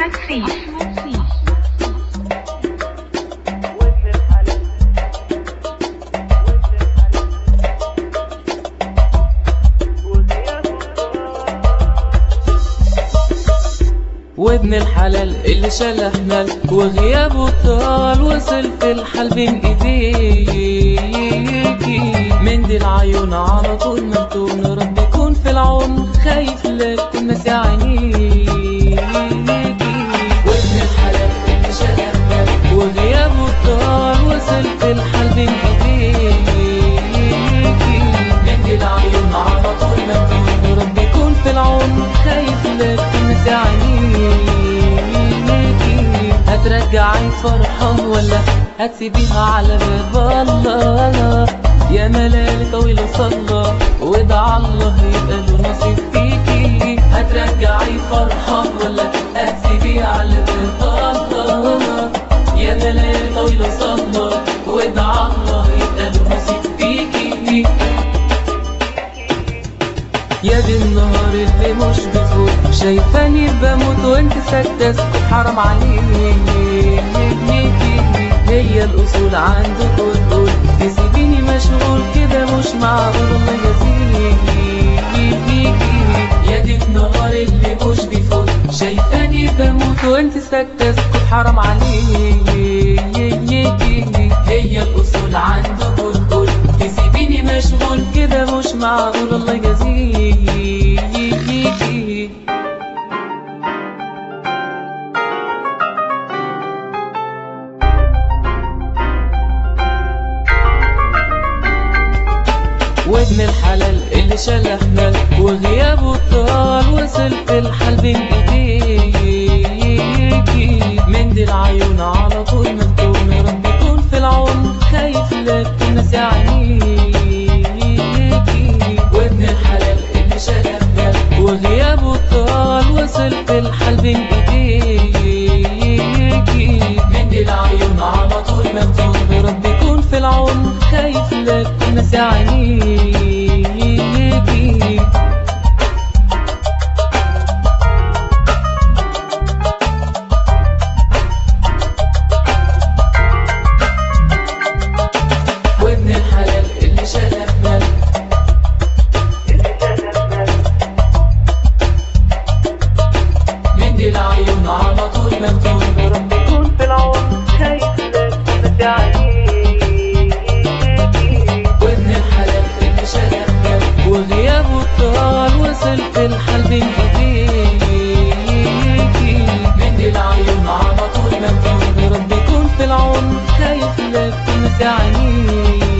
أحمد سيف وابن الحلال اللي شال حمال وغيابه طال وصل في الحال بين ايديكي من دي العيون على طول مفتون رب يكون في العون خايف لا تكون ناسي عينيكي وابن الحلال اللي شال حمال وغيابه طال وصل في الحال بين ايديكي من دي العيون على طول مفتون رب يكون في العون خايف لا تكون ناسي عينيكي هترجعي فرحان ولا هتسيبيها على باب الله يا ملالي طويلة صلى وادعى الله يبقى له نصيب فيكي هترجعي فرحان ولا هتسيبيها على باب الله يا ملالي طويلة صلى وادعى الله يبقى له نصيب فيكي يا دي النهار اللي مش بفوت شايفاني بموت وانت ساكتة اسكت حرام عليكي هي الأصول عندك وتقول تسيبيني مشغول كده مش معقول الله يجزيكي يا دي النهار اللي مش بيفوت شايفاني بموت وانت ساكتة اسكت حرام عليكي هي الأصول عندك وتقول تسيبيني مشغول كده مش معقول الله يجزيكي وابن الحلال اللي شال حمال وغيابه طال وصل في الحال بين ايديكي من دي العيون على طول مفتون رب يكون في العون خايف لا تكون ناسي عينيكي وابن الحلال اللي شال حمال وغيابه طال وصل في الحال بين ايديكي من دي العيون على طول مفتون رب يكون في العون خايف لا تكون ناسي عينيكي وابن الحلال اللي شال حمال من دي العيون على طول مفتون رب يكون في العون خايف لا تكون ناسي عينيكي وابن الحلال اللي شال حمال وغيابه طال وصل في الحال بين ايديكي من دي العيون على طول مفتون رب يكون في العون خايف لا تكون ناسي عينيكي